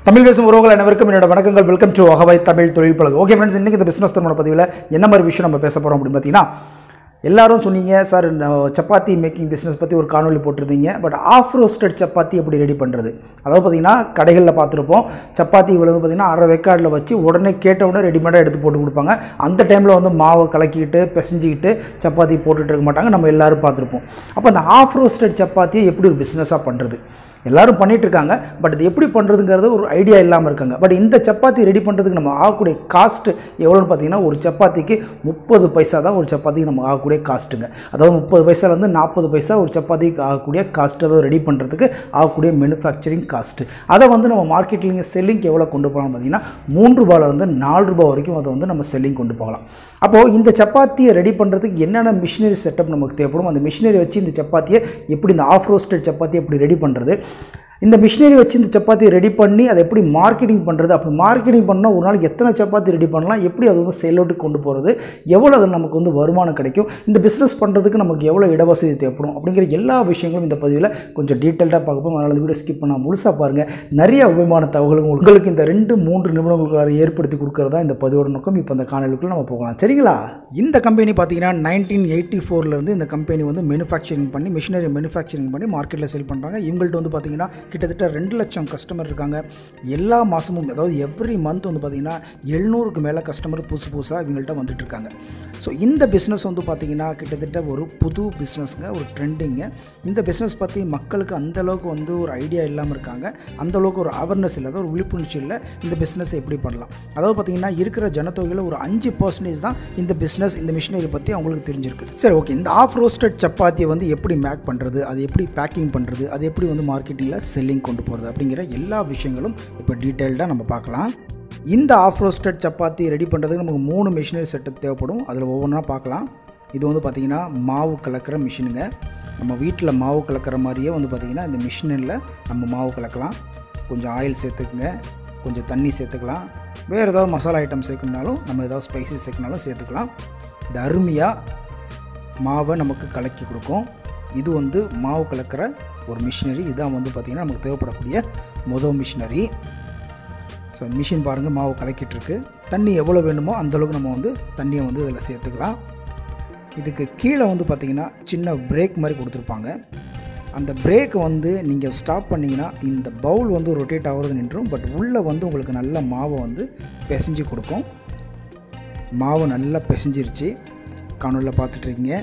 தமிழ் பேசும் உறவுகள் அனைவருக்கும் என்னோட வணக்கங்கள் வெல்கம் டு அகவை தமிழ் தொழில் பழகு ஓகே ஃப்ரெண்ட்ஸ் இன்றைக்கி இந்த பிஸ்னஸ் திருமண பதிவில் என்ன மாதிரி விஷயம் நம்ம பேச போகிறோம் அப்படின்னு பார்த்தீங்கன்னா எல்லாரும் சொன்னீங்க சார் இந்த சப்பாத்தி மேக்கிங் பிஸ்னஸ் பற்றி ஒரு காணொலி போட்டிருந்தீங்க பட் ஆஃப் ரோஸ்டட் சப்பாத்தி எப்படி ரெடி பண்ணுறது அதாவது பார்த்தீங்கன்னா கடைகளில் பார்த்துருப்போம் சப்பாத்தி இவ்வளவு பார்த்தீங்கன்னா அரை வெக்காடில் வச்சு உடனே கேட்ட உடனே ரெடிமேடாக எடுத்து போட்டு கொடுப்பாங்க அந்த டைமில் வந்து மாவை கலக்கிட்டு பிசைஞ்சிக்கிட்டு சப்பாத்தி போட்டுட்டு இருக்க மாட்டாங்க நம்ம எல்லாரும் பார்த்துருப்போம் அப்போ அந்த ஆஃப் ரோஸ்டட் சப்பாத்தியை எப்படி ஒரு பிஸ்னஸாக பண்ணுறது எல்லாரும் பண்ணிட்டு இருக்காங்க பட் இது எப்படி பண்ணுறதுங்கிறது ஒரு ஐடியா இல்லாமல் இருக்காங்க பட் இந்த சப்பாத்தி ரெடி பண்ணுறதுக்கு நம்ம ஆகக்கூடிய காஸ்ட் எவ்வளோன்னு பார்த்தீங்கன்னா ஒரு சப்பாத்திக்கு முப்பது பைசா தான் ஒரு சப்பாத்திக்கு நம்ம ஆகக்கூடிய காஸ்ட்டுங்க அதாவது முப்பது பைசாலேருந்து நாற்பது பைசா ஒரு சப்பாத்திக்கு ஆகக்கூடிய காஸ்ட் அதாவது ரெடி பண்ணுறதுக்கு ஆகக்கூடிய மேனுஃபேக்சரிங் காஸ்ட்டு அதை வந்து நம்ம மார்க்கெட்டில் செல்லிங்க்கு எவ்வளோ கொண்டு போகலாம் பார்த்தீங்கன்னா மூன்று ரூபாயிலேருந்து நாலு ரூபாய் வரைக்கும் அதை வந்து நம்ம செல்லிங் கொண்டு போகலாம் அப்போது இந்த சப்பாத்தியை ரெடி பண்ணுறதுக்கு என்னென்ன மிஷினரி செட்டப் நமக்கு தேவைப்படும் அந்த மிஷினரி வச்சு இந்த சப்பாத்தியை எப்படி இந்த ஆஃப் ரோஸ்டட் சப்பாத்தியை எப்படி ரெடி பண்ணுறது இந்த மிஷினரி வச்சு இந்த சப்பாத்தியை ரெடி பண்ணி அதை எப்படி மார்க்கெட்டிங் பண்ணுறது அப்படி மார்க்கெட்டிங் பண்ணால் ஒரு நாளைக்கு எத்தனை சப்பாத்தி ரெடி பண்ணலாம் எப்படி அது வந்து சேல் அவுட்டுக்கு கொண்டு போகிறது எவ்வளோ அது நமக்கு வந்து வருமானம் கிடைக்கும் இந்த பிஸ்னஸ் பண்ணுறதுக்கு நமக்கு எவ்வளோ இடவசதி தேவைப்படும் அப்படிங்கிற எல்லா விஷயங்களும் இந்த பதிவில் கொஞ்சம் டீட்டெயில்டாக பார்க்க போகும் அதனால் இந்த வீடியோ ஸ்கிப் பண்ணால் முழுசாக பாருங்கள் நிறைய உபயமான தகவல்கள் உங்களுக்கு இந்த ரெண்டு மூன்று நிமிடங்களுக்கு ஏற்படுத்தி கொடுக்கறதா இந்த பதிவோட நோக்கம் இப்போ இந்த காணொலிக்குள்ள நம்ம போகலாம் சரிங்களா இந்த கம்பெனி பார்த்தீங்கன்னா நைன்டீன் எயிட்டி ஃபோர்லேருந்து இந்த கம்பெனி வந்து மேனுஃபேக்சரிங் பண்ணி மிஷினரி மேனுஃபேக்சரிங் பண்ணி மார்க்கெட்டில் சேல் பண்ணுறாங்க இவங்கள்ட்ட வந்து பார்த்தீங்கன்னா கிட்டத்தட்ட ரெண்டு லட்சம் கஸ்டமர் இருக்காங்க எல்லா மாதமும் அதாவது எவ்ரி மந்த் வந்து பார்த்திங்கன்னா எழுநூறுக்கு மேலே கஸ்டமர் புதுசு புதுசாக இவங்கள்ட்ட வந்துட்டு இருக்காங்க ஸோ இந்த பிஸ்னஸ் வந்து பார்த்திங்கன்னா கிட்டத்தட்ட ஒரு புது பிஸ்னஸ்ங்க ஒரு ட்ரெண்டிங்க இந்த பிஸ்னஸ் பற்றி மக்களுக்கு அந்த அளவுக்கு வந்து ஒரு ஐடியா இல்லாமல் இருக்காங்க அந்த அளவுக்கு ஒரு அவேர்னஸ் இல்லாத ஒரு விழிப்புணர்ச்சி இல்லை இந்த பிஸ்னஸை எப்படி பண்ணலாம் அதாவது பார்த்திங்கன்னா இருக்கிற ஜனத்தொகையில் ஒரு அஞ்சு பர்சன்டேஜ் தான் இந்த பிஸ்னஸ் இந்த மிஷினரி பற்றி அவங்களுக்கு தெரிஞ்சிருக்கு சரி ஓகே இந்த ஆஃப் ரோஸ்டட் சப்பாத்தியை வந்து எப்படி மேக் பண்ணுறது அது எப்படி பேக்கிங் பண்ணுறது அது எப்படி வந்து மார்க்கெட்டிங்கில் செல்லிங் கொண்டு போகிறது அப்படிங்கிற எல்லா விஷயங்களும் இப்போ டீட்டெயில்டாக நம்ம பார்க்கலாம் இந்த ஆஃப் ரோஸ்டட் சப்பாத்தி ரெடி பண்ணுறதுக்கு நமக்கு மூணு மிஷினரி செட்டு தேவைப்படும் அதில் ஒவ்வொன்றா பார்க்கலாம் இது வந்து பார்த்திங்கன்னா மாவு கலக்கிற மிஷினுங்க நம்ம வீட்டில் மாவு கலக்கிற மாதிரியே வந்து பார்த்திங்கன்னா இந்த மிஷினில் நம்ம மாவு கலக்கலாம் கொஞ்சம் ஆயில் சேர்த்துக்குங்க கொஞ்சம் தண்ணி சேர்த்துக்கலாம் வேறு ஏதாவது மசாலா ஐட்டம் சேர்க்கணுனாலும் நம்ம ஏதாவது ஸ்பைசஸ் சேர்க்கணுனாலும் சேர்த்துக்கலாம் இது அருமையாக மாவை நமக்கு கலக்கி கொடுக்கும் இது வந்து மாவு கலக்கிற ஒரு மிஷினரி இதான் வந்து பார்த்திங்கன்னா நமக்கு தேவைப்படக்கூடிய மொதல் மிஷினரி ஸோ மிஷின் பாருங்கள் மாவு கலக்கிட்டுருக்கு தண்ணி எவ்வளோ வேணுமோ அந்தளவுக்கு நம்ம வந்து தண்ணியை வந்து இதில் சேர்த்துக்கலாம் இதுக்கு கீழே வந்து பார்த்திங்கன்னா சின்ன பிரேக் மாதிரி கொடுத்துருப்பாங்க அந்த பிரேக்கை வந்து நீங்கள் ஸ்டாப் பண்ணிங்கன்னா இந்த பவுல் வந்து ரொட்டேட் ஆகிறது நின்றும் பட் உள்ளே வந்து உங்களுக்கு நல்ல மாவை வந்து பிசைஞ்சு கொடுக்கும் மாவு நல்லா பிசைஞ்சிருச்சு காணொலியில் பார்த்துட்ருக்கீங்க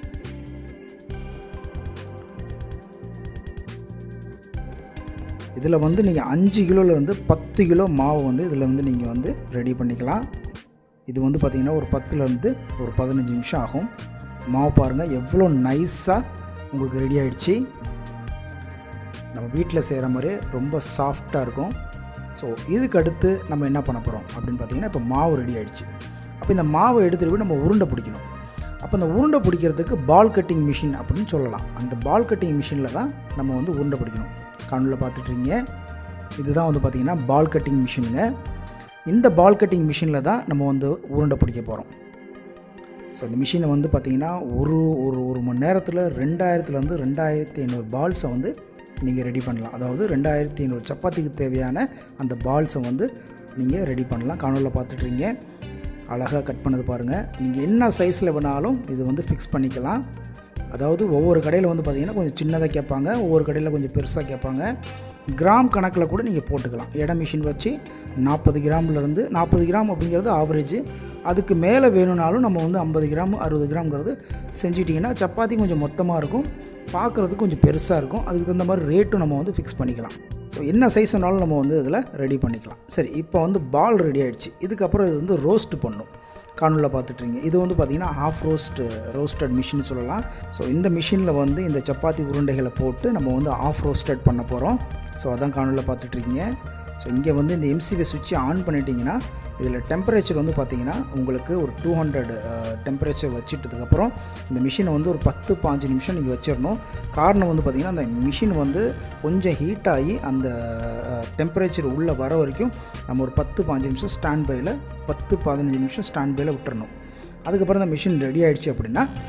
இதில் வந்து நீங்கள் அஞ்சு கிலோலேருந்து பத்து கிலோ மாவு வந்து இதில் வந்து நீங்கள் வந்து ரெடி பண்ணிக்கலாம் இது வந்து பார்த்திங்கன்னா ஒரு பத்துலேருந்து ஒரு பதினஞ்சு நிமிஷம் ஆகும் மாவு பாருங்கள் எவ்வளோ நைஸாக உங்களுக்கு ரெடி ஆகிடுச்சு நம்ம வீட்டில் செய்கிற மாதிரி ரொம்ப சாஃப்டாக இருக்கும் ஸோ இதுக்கு அடுத்து நம்ம என்ன பண்ண போகிறோம் அப்படின்னு பார்த்தீங்கன்னா இப்போ மாவு ரெடி ஆகிடுச்சு அப்போ இந்த மாவை எடுத்துகிட்டு போய் நம்ம உருண்டை பிடிக்கணும் அப்போ இந்த உருண்டை பிடிக்கிறதுக்கு பால் கட்டிங் மிஷின் அப்படின்னு சொல்லலாம் அந்த பால் கட்டிங் மிஷினில் தான் நம்ம வந்து உருண்டை பிடிக்கணும் கண்ணில் பார்த்துட்ருங்க இதுதான் வந்து பார்த்திங்கன்னா பால் கட்டிங் மிஷினுங்க இந்த பால் கட்டிங் மிஷினில் தான் நம்ம வந்து உருண்டை பிடிக்க போகிறோம் ஸோ இந்த மிஷினை வந்து பார்த்திங்கன்னா ஒரு ஒரு ஒரு மணி நேரத்தில் ரெண்டாயிரத்துலேருந்து ரெண்டாயிரத்தி ஐநூறு பால்ஸை வந்து நீங்கள் ரெடி பண்ணலாம் அதாவது ரெண்டாயிரத்தி ஐநூறு சப்பாத்திக்கு தேவையான அந்த பால்ஸை வந்து நீங்கள் ரெடி பண்ணலாம் காணொலியில் பார்த்துட்ருங்க அழகாக கட் பண்ணது பாருங்கள் நீங்கள் என்ன சைஸில் வேணாலும் இது வந்து ஃபிக்ஸ் பண்ணிக்கலாம் அதாவது ஒவ்வொரு கடையில் வந்து பார்த்திங்கன்னா கொஞ்சம் சின்னதாக கேட்பாங்க ஒவ்வொரு கடையில் கொஞ்சம் பெருசாக கேட்பாங்க கிராம் கணக்கில் கூட நீங்கள் போட்டுக்கலாம் எடை மிஷின் வச்சு நாற்பது கிராம்லேருந்து நாற்பது கிராம் அப்படிங்கிறது ஆவரேஜ் அதுக்கு மேலே வேணும்னாலும் நம்ம வந்து ஐம்பது கிராம் அறுபது கிராம்ங்கிறது செஞ்சிட்டிங்கன்னா சப்பாத்தி கொஞ்சம் மொத்தமாக இருக்கும் பார்க்குறதுக்கு கொஞ்சம் பெருசாக இருக்கும் அதுக்கு தகுந்த மாதிரி ரேட்டும் நம்ம வந்து ஃபிக்ஸ் பண்ணிக்கலாம் ஸோ என்ன சைஸ் வேணாலும் நம்ம வந்து இதில் ரெடி பண்ணிக்கலாம் சரி இப்போ வந்து பால் ரெடி ஆகிடுச்சு இதுக்கப்புறம் இது வந்து ரோஸ்ட் பண்ணும் காணொலியில் பார்த்துட்ருங்க இது வந்து பார்த்திங்கன்னா ஆஃப் ரோஸ்ட் ரோஸ்டட் மிஷின் சொல்லலாம் ஸோ இந்த மிஷினில் வந்து இந்த சப்பாத்தி உருண்டைகளை போட்டு நம்ம வந்து ஆஃப் ரோஸ்டட் பண்ண போகிறோம் ஸோ அதான் காணொலியில் பார்த்துட்ருக்கீங்க ஸோ இங்கே வந்து இந்த எம்சிபி சுவிட்சை ஆன் பண்ணிட்டீங்கன்னா இதில் டெம்பரேச்சர் வந்து பார்த்திங்கன்னா உங்களுக்கு ஒரு டூ ஹண்ட்ரட் டெம்பரேச்சர் வச்சுட்டதுக்கப்புறம் இந்த மிஷினை வந்து ஒரு பத்து பாஞ்சு நிமிஷம் நீங்கள் வச்சிடணும் காரணம் வந்து பார்த்திங்கன்னா அந்த மிஷின் வந்து கொஞ்சம் ஹீட் ஆகி அந்த டெம்பரேச்சர் உள்ளே வர வரைக்கும் நம்ம ஒரு பத்து பாஞ்சு நிமிஷம் ஸ்டாண்ட் பையில் பத்து பதினஞ்சு நிமிஷம் ஸ்டாண்ட் பையில் விட்டுறணும் அதுக்கப்புறம் இந்த மிஷின் ரெடி ஆகிடுச்சு அப்படின்னா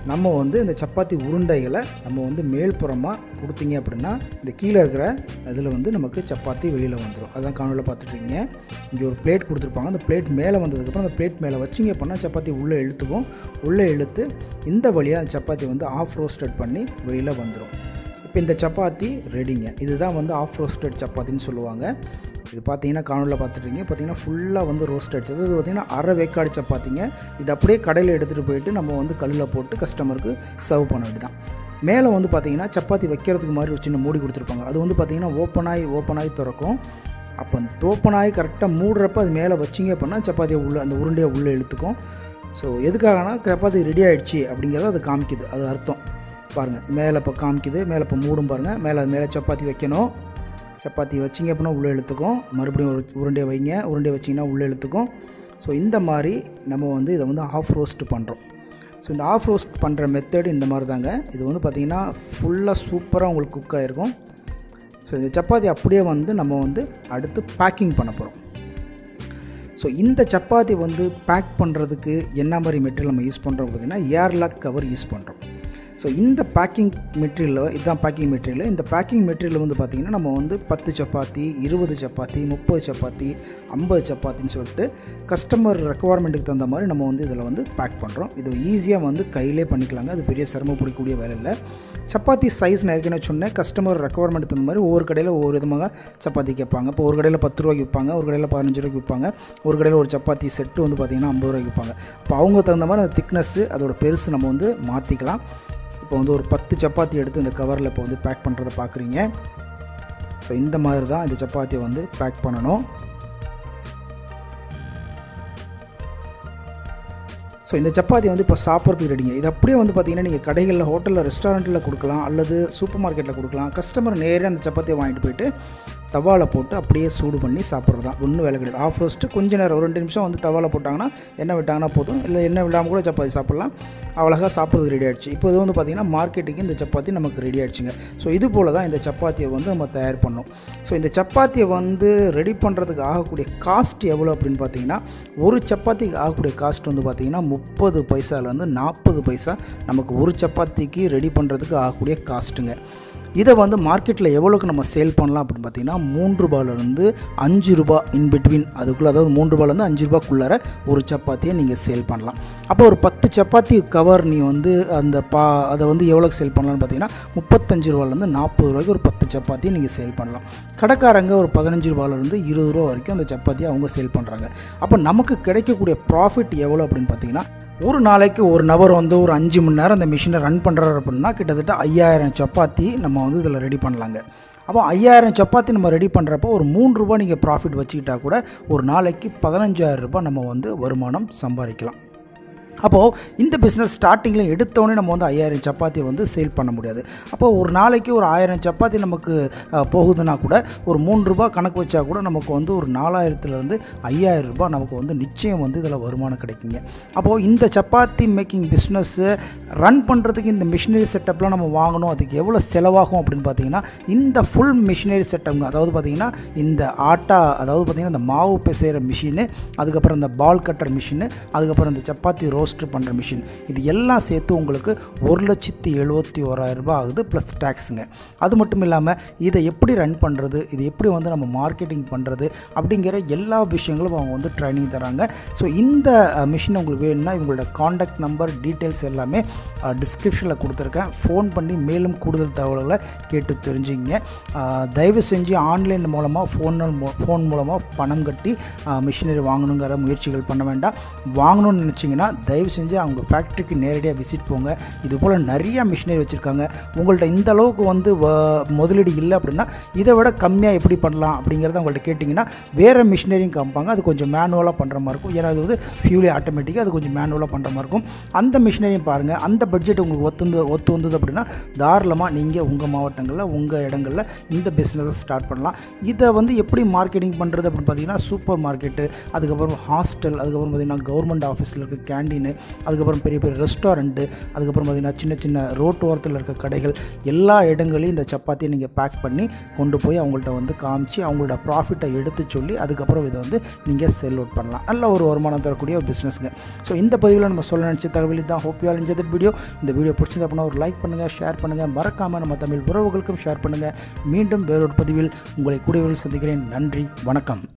நம்ம வந்து இந்த சப்பாத்தி உருண்டைகளை நம்ம வந்து மேல்புறமாக கொடுத்தீங்க அப்படின்னா இந்த கீழே இருக்கிற இதில் வந்து நமக்கு சப்பாத்தி வெளியில் வந்துடும் அதான் காணொலியில் பார்த்துட்ருக்கீங்க இங்கே ஒரு பிளேட் கொடுத்துருப்பாங்க அந்த பிளேட் மேலே வந்ததுக்கப்புறம் அந்த பிளேட் மேலே வச்சிங்க அப்படின்னா சப்பாத்தி உள்ளே இழுத்துக்கும் உள்ளே இழுத்து இந்த வழியாக அந்த சப்பாத்தி வந்து ஆஃப் ரோஸ்டட் பண்ணி வெளியில் வந்துடும் இப்போ இந்த சப்பாத்தி ரெடிங்க இதுதான் வந்து ஆஃப் ரோஸ்டட் சப்பாத்தின்னு சொல்லுவாங்க இது பார்த்தீங்கன்னா காணொலியில் பார்த்துட்டீங்க பார்த்தீங்கன்னா ஃபுல்லாக வந்து ரோஸ்டட் அதாவது பார்த்தீங்கன்னா அரை வேக்காடு சப்பாத்திங்க இது அப்படியே கடையில் எடுத்துகிட்டு போயிட்டு நம்ம வந்து கல்லில் போட்டு கஸ்டமருக்கு சர்வ் பண்ண வேண்டியதான் மேலே வந்து பார்த்தீங்கன்னா சப்பாத்தி வைக்கிறதுக்கு மாதிரி ஒரு சின்ன மூடி கொடுத்துருப்பாங்க அது வந்து பார்த்தீங்கன்னா ஓப்பன் ஆகி ஓப்பன் ஆகி திறக்கும் அப்போ ஓப்பன் ஆகி கரெக்டாக மூடுறப்ப அது மேலே வச்சிங்க அப்படின்னா சப்பாத்தியை உள்ளே அந்த உருண்டையை உள்ளே இழுத்துக்கும் ஸோ எதுக்காகனா சப்பாத்தி ரெடி ஆகிடுச்சு அப்படிங்கிறத அது காமிக்குது அது அர்த்தம் பாருங்கள் மேலே இப்போ காமிக்குது மேலே இப்போ மூடும் பாருங்கள் மேலே அது மேலே சப்பாத்தி வைக்கணும் சப்பாத்தி வச்சிங்க அப்படின்னா உள்ளே இழுத்துக்கும் மறுபடியும் ஒரு உருண்டையை வைங்க உருண்டையை வச்சிங்கன்னா உள்ளே இழுத்துக்கும் ஸோ இந்த மாதிரி நம்ம வந்து இதை வந்து ஆஃப் ரோஸ்ட் பண்ணுறோம் ஸோ இந்த ஆஃப் ரோஸ்ட் பண்ணுற மெத்தடு இந்த மாதிரி தாங்க இது வந்து பார்த்திங்கன்னா ஃபுல்லாக சூப்பராக உங்களுக்கு குக் ஆகிருக்கும் ஸோ இந்த சப்பாத்தி அப்படியே வந்து நம்ம வந்து அடுத்து பேக்கிங் பண்ண போகிறோம் ஸோ இந்த சப்பாத்தி வந்து பேக் பண்ணுறதுக்கு என்ன மாதிரி மெட்டீரியல் நம்ம யூஸ் பண்ணுறோம் பார்த்திங்கன்னா ஏர்லாக் கவர் யூஸ் பண்ணுறோம் ஸோ இந்த பேக்கிங் மெட்டீரியலில் இதுதான் பேக்கிங் மெட்டீரியல் இந்த பேக்கிங் மெட்டீரியல் வந்து பார்த்திங்கன்னா நம்ம வந்து பத்து சப்பாத்தி இருபது சப்பாத்தி முப்பது சப்பாத்தி ஐம்பது சப்பாத்தின்னு சொல்லிட்டு கஸ்டமர் ரெக்குவயர்மெண்ட்டுக்கு தகுந்த மாதிரி நம்ம வந்து இதில் வந்து பேக் பண்ணுறோம் இது ஈஸியாக வந்து கையிலே பண்ணிக்கலாங்க அது பெரிய சிரமப்படக்கூடிய வேலை இல்லை சப்பாத்தி சைஸ் நான் ஏற்கனவே சொன்னேன் கஸ்டமர் ரெக்குவயர்மெண்ட் தகுந்த மாதிரி ஒவ்வொரு கடையில் ஒவ்வொரு விதமாக சப்பாத்தி கேட்பாங்க இப்போ ஒரு கடையில் பத்து ரூபாய்க்கு விற்பாங்க ஒரு கடையில் பதினஞ்சு ரூபாய்க்கு விற்பாங்க ஒரு கடையில் ஒரு சப்பாத்தி செட்டு வந்து பார்த்திங்கன்னா ஐம்பது ரூபாய்க்கு விற்பாங்க அப்போ அவங்க தகுந்த மாதிரி அந்த திக்னஸ்ஸு அதோட பெருசு நம்ம வந்து மாற்றிக்கலாம் இப்போ வந்து ஒரு பத்து சப்பாத்தி எடுத்து இந்த கவரில் இப்போ வந்து பேக் பண்ணுறதை பார்க்குறீங்க ஸோ இந்த மாதிரி தான் இந்த சப்பாத்தியை வந்து பேக் பண்ணணும் ஸோ இந்த சப்பாத்தி வந்து இப்போ சாப்பிட்றதுக்கு ரெடிங்க இது அப்படியே வந்து பார்த்தீங்கன்னா நீங்கள் கடைகளில் ஹோட்டலில் ரெஸ்டாரண்ட்டில் கொடுக்கலாம் அல்லது சூப்பர் மார்க்கெட்டில் கொடுக்கலாம் கஸ்டமர் நேரே அந்த சப்பாத்தியை வாங்கிட்டு போயிட்டு தவாவில் போட்டு அப்படியே சூடு பண்ணி சாப்பிட்றது தான் ஒன்றும் வேலை கிடையாது ஆஃப் ரோஸ்ட்டு கொஞ்ச நேரம் ஒரு ரெண்டு நிமிஷம் வந்து தவாவில் போட்டாங்கன்னா எண்ணெய் விட்டாங்கன்னா போதும் இல்லை எண்ணெய் விடாமல் கூட சப்பாத்தி சாப்பிட்லாம் அழகாக சாப்பிட்றது ரெடி ஆகிடுச்சு இப்போ இது வந்து பார்த்திங்கன்னா மார்க்கெட்டுக்கு இந்த சப்பாத்தி நமக்கு ரெடி ஆகிடுச்சுங்க ஸோ இது போல் தான் இந்த சப்பாத்தியை வந்து நம்ம தயார் பண்ணோம் ஸோ இந்த சப்பாத்தியை வந்து ரெடி பண்ணுறதுக்கு ஆகக்கூடிய காஸ்ட் எவ்வளோ அப்படின்னு பார்த்தீங்கன்னா ஒரு சப்பாத்திக்கு ஆகக்கூடிய காஸ்ட் வந்து பார்த்திங்கன்னா முப்பது பைசாலேருந்து நாற்பது பைசா நமக்கு ஒரு சப்பாத்திக்கு ரெடி பண்ணுறதுக்கு ஆகக்கூடிய காஸ்ட்டுங்க இதை வந்து மார்க்கெட்டில் எவ்வளோக்கு நம்ம சேல் பண்ணலாம் அப்படின்னு பார்த்தீங்கன்னா மூன்று ரூபாயிலேருந்து அஞ்சு ரூபா இன் பிட்வீன் அதுக்குள்ளே அதாவது மூன்று ரூபாயிலேருந்து அஞ்சு ரூபாக்குள்ளார ஒரு சப்பாத்தியை நீங்கள் சேல் பண்ணலாம் அப்போ ஒரு பத்து சப்பாத்தி கவர் நீ வந்து அந்த பா அதை வந்து எவ்வளோக்கு சேல் பண்ணலாம்னு பார்த்தீங்கன்னா முப்பத்தஞ்சு ரூபாயிலேருந்து நாற்பது ரூபாய்க்கு ஒரு பத்து சப்பாத்தியை நீங்கள் சேல் பண்ணலாம் கடைக்காரங்க ஒரு பதினஞ்சு ரூபாயிலேருந்து இருபது ரூபா வரைக்கும் அந்த சப்பாத்தியை அவங்க சேல் பண்ணுறாங்க அப்போ நமக்கு கிடைக்கக்கூடிய ப்ராஃபிட் எவ்வளோ அப்படின்னு பார்த்தீங்கன்னா ஒரு நாளைக்கு ஒரு நபர் வந்து ஒரு அஞ்சு மணி நேரம் அந்த மிஷினை ரன் பண்ணுறாரு அப்படின்னா கிட்டத்தட்ட ஐயாயிரம் சப்பாத்தி நம்ம வந்து இதில் ரெடி பண்ணலாங்க அப்போ ஐயாயிரம் சப்பாத்தி நம்ம ரெடி பண்ணுறப்போ ஒரு மூணு ரூபா நீங்கள் ப்ராஃபிட் வச்சுக்கிட்டா கூட ஒரு நாளைக்கு பதினஞ்சாயிரம் ரூபாய் நம்ம வந்து வருமானம் சம்பாதிக்கலாம் அப்போது இந்த பிஸ்னஸ் ஸ்டார்டிங்கில் எடுத்தோடனே நம்ம வந்து ஐயாயிரம் சப்பாத்தி வந்து சேல் பண்ண முடியாது அப்போது ஒரு நாளைக்கு ஒரு ஆயிரம் சப்பாத்தி நமக்கு அஹ், போகுதுன்னா கூட ஒரு மூணு ரூபாய் கணக்கு வச்சா கூட நமக்கு வந்து ஒரு நாலாயிரத்துலேருந்து ஐயாயிரம் ரூபாய் நமக்கு வந்து நிச்சயம் வந்து இதில் வருமானம் கிடைக்குங்க அப்போது இந்த சப்பாத்தி மேக்கிங் பிஸ்னஸ்ஸு ரன் பண்ணுறதுக்கு இந்த மிஷினரி செட்டப்லாம் நம்ம வாங்கணும் அதுக்கு எவ்வளோ செலவாகும் அப்படின்னு பார்த்தீங்கன்னா இந்த ஃபுல் மிஷினரி செட்டப்ங்க அதாவது பார்த்தீங்கன்னா இந்த ஆட்டா அதாவது பார்த்தீங்கன்னா இந்த மாவு பிசைகிற மிஷினு அதுக்கப்புறம் இந்த பால் கட்டர் மிஷினு அதுக்கப்புறம் இந்த சப்பாத்தி ரோஸ்ட் பண்ணுற மிஷின் இது எல்லாம் சேர்த்து உங்களுக்கு ஒரு லட்சத்தி எழுபத்தி ஓராயிரம் ரூபாய் ஆகுது ப்ளஸ் டேக்ஸுங்க அது மட்டும் இல்லாமல் இதை எப்படி ரன் பண்ணுறது இது எப்படி வந்து நம்ம மார்க்கெட்டிங் பண்ணுறது அப்படிங்கிற எல்லா விஷயங்களும் அவங்க வந்து ட்ரைனிங் தராங்க ஸோ இந்த மிஷின் உங்களுக்கு வேணும்னா இவங்களோட காண்டாக்ட் நம்பர் டீட்டெயில்ஸ் எல்லாமே டிஸ்கிரிப்ஷனில் கொடுத்துருக்கேன் ஃபோன் பண்ணி மேலும் கூடுதல் தகவல்களை கேட்டு தெரிஞ்சுங்க அஹ், தயவு செஞ்சு ஆன்லைன் மூலமாக ஃபோன் ஃபோன் மூலமாக பணம் கட்டி மிஷினரி வாங்கணுங்கிற முயற்சிகள் பண்ண வேண்டாம் வாங்கணும்னு நினச்சிங்கன்னா தயவு செஞ்சு அவங்க ஃபேக்ட்ரிக்கு நேரடியாக விசிட் போங்க இது போல் நிறைய மிஷினரி வச்சுருக்காங்க உங்கள்கிட்ட இந்த அளவுக்கு வந்து வ- முதலீடு இல்லை அப்படின்னா இதை விட கம்மியாக எப்படி பண்ணலாம் அப்படிங்கிறத உங்கள்கிட்ட கேட்டிங்கன்னா வேறு மிஷினரியும் காமிப்பாங்க அது கொஞ்சம் மேனுவலாக பண்ணுற மாதிரி இருக்கும் ஏன்னா அது வந்து ஃபியூலி ஆட்டோமேட்டிக்காக அது கொஞ்சம் மேனுவலாக பண்ணுற மாதிரி இருக்கும் அந்த மிஷினரியும் பாருங்கள் அந்த பட்ஜெட் உங்களுக்கு ஒத்து வந்து ஒத்து வந்தது அப்படின்னா தாராளமாக நீங்கள் உங்கள் மாவட்டங்களில் உங்கள் இடங்களில் இந்த பிஸ்னஸை ஸ்டார்ட் பண்ணலாம் இதை வந்து எப்படி மார்க்கெட்டிங் பண்ணுறது அப்படின்னு பார்த்தீங்கன்னா சூப்பர் மார்க்கெட்டு அதுக்கப்புறம் ஹாஸ்டல் அதுக்கப்புறம் பார்த்தீங்கன்னா கவர்மெண்ட் ஆஃபீஸில் இருக்க கேண்டீனு கேன்டீனு அதுக்கப்புறம் பெரிய பெரிய ரெஸ்டாரண்ட்டு அதுக்கப்புறம் பார்த்திங்கன்னா சின்ன சின்ன ரோட்டு ஓரத்தில் இருக்க கடைகள் எல்லா இடங்களையும் இந்த சப்பாத்தியை நீங்கள் பேக் பண்ணி கொண்டு போய் அவங்கள்ட்ட வந்து காமிச்சு அவங்களோட ப்ராஃபிட்டை எடுத்து சொல்லி அதுக்கப்புறம் இதை வந்து நீங்கள் செல் அவுட் பண்ணலாம் நல்ல ஒரு வருமானம் தரக்கூடிய ஒரு பிஸ்னஸ்ங்க ஸோ இந்த பதிவில் நம்ம சொல்ல நினச்ச தகவல் தான் hope you all enjoy that video இந்த வீடியோ பிடிச்சிருந்தா அப்படின்னா ஒரு லைக் பண்ணுங்கள் ஷேர் பண்ணுங்கள் மறக்காமல் நம்ம தமிழ் உறவுகளுக்கும் ஷேர் பண்ணுங்கள் மீண்டும் வேறொரு பதிவில் உங்களை கூடியவர்கள் சந்திக்கிறேன் நன்றி வணக்கம்